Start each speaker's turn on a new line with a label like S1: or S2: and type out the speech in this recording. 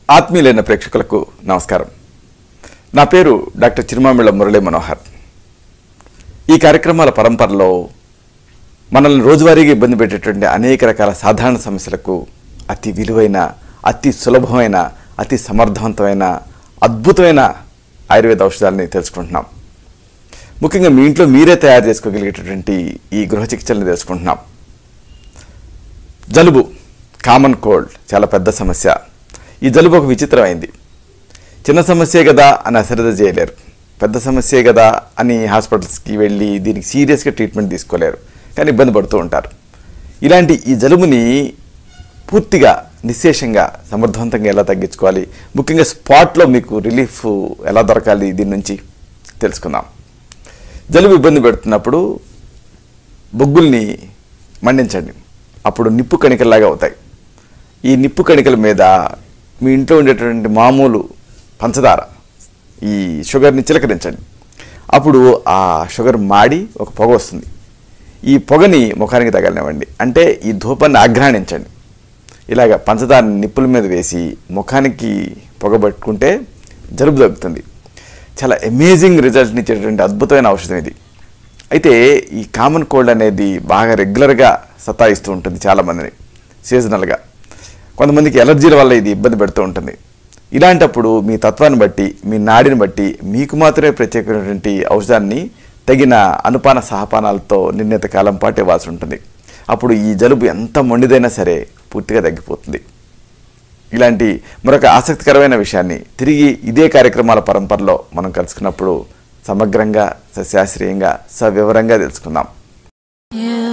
S1: ఆత్మీయులైన ప్రేక్షకులకు నమస్కారం నా పేరు డాక్టర్ చిరుమామిళ్ళ మురళీ మనోహర్ ఈ కార్యక్రమాల పరంపరలో మనల్ని రోజువారీగా ఇబ్బంది పెట్టేటువంటి అనేక రకాల సాధారణ సమస్యలకు అతి విలువైన అతి సులభమైన అతి సమర్థవంతమైన అద్భుతమైన ఆయుర్వేద ఔషధాలని తెలుసుకుంటున్నాం ముఖ్యంగా మీ ఇంట్లో మీరే తయారు చేసుకోగలిగేటటువంటి ఈ గృహ చికిత్సలను తెలుసుకుంటున్నాం జలుబు కామన్ కోల్డ్ చాలా పెద్ద సమస్య ఈ జలుబు ఒక విచిత్రమైంది చిన్న సమస్యే కదా అని అశ్రద్ధ చేయలేరు పెద్ద సమస్యే కదా అని హాస్పిటల్స్కి వెళ్ళి దీనికి సీరియస్గా ట్రీట్మెంట్ తీసుకోలేరు కానీ ఇబ్బంది పడుతూ ఉంటారు ఇలాంటి ఈ జలుబుని పూర్తిగా నిశ్శేషంగా సమర్థవంతంగా ఎలా తగ్గించుకోవాలి ముఖ్యంగా స్పాట్లో మీకు రిలీఫ్ ఎలా దొరకాలి దీని నుంచి తెలుసుకుందాం జలుబు ఇబ్బంది పెడుతున్నప్పుడు బొగ్గుల్ని మండించండి అప్పుడు నిప్పు కణికల్లాగా అవుతాయి ఈ నిప్పు కణికల మీద మీ ఇంట్లో ఉండేటువంటి మామూలు పంచదార ఈ షుగర్ని చిలకరించండి అప్పుడు ఆ షుగర్ మాడి ఒక పొగ వస్తుంది ఈ పొగని ముఖానికి తగలనివ్వండి అంటే ఈ ధూపాన్ని ఆఘ్రాణించండి ఇలాగ పంచదార నిప్పుల మీద వేసి ముఖానికి పొగ పట్టుకుంటే జలుబు తగ్గుతుంది చాలా అమేజింగ్ రిజల్ట్ని ఇచ్చేటువంటి అద్భుతమైన ఔషధం ఇది అయితే ఈ కామన్ కోల్డ్ అనేది బాగా రెగ్యులర్గా సతాయిస్తూ ఉంటుంది చాలామందిని సీజనల్గా కొంతమందికి ఎలర్జీల వల్ల ఇది ఇబ్బంది పెడుతూ ఉంటుంది ఇలాంటప్పుడు మీ తత్వాన్ని బట్టి మీ నాడిని బట్టి మీకు మాత్రమే ప్రత్యేకమైనటువంటి ఔషధాన్ని తగిన అనుపాన సహపానాలతో నిర్ణీత కాలం పాటు ఇవ్వాల్సి ఉంటుంది అప్పుడు ఈ జలుబు ఎంత మొండిదైనా సరే పూర్తిగా తగ్గిపోతుంది ఇలాంటి మరొక ఆసక్తికరమైన విషయాన్ని తిరిగి ఇదే కార్యక్రమాల పరంపరలో మనం కలుసుకున్నప్పుడు సమగ్రంగా సశాస్త్రీయంగా సవివరంగా తెలుసుకుందాం
S2: You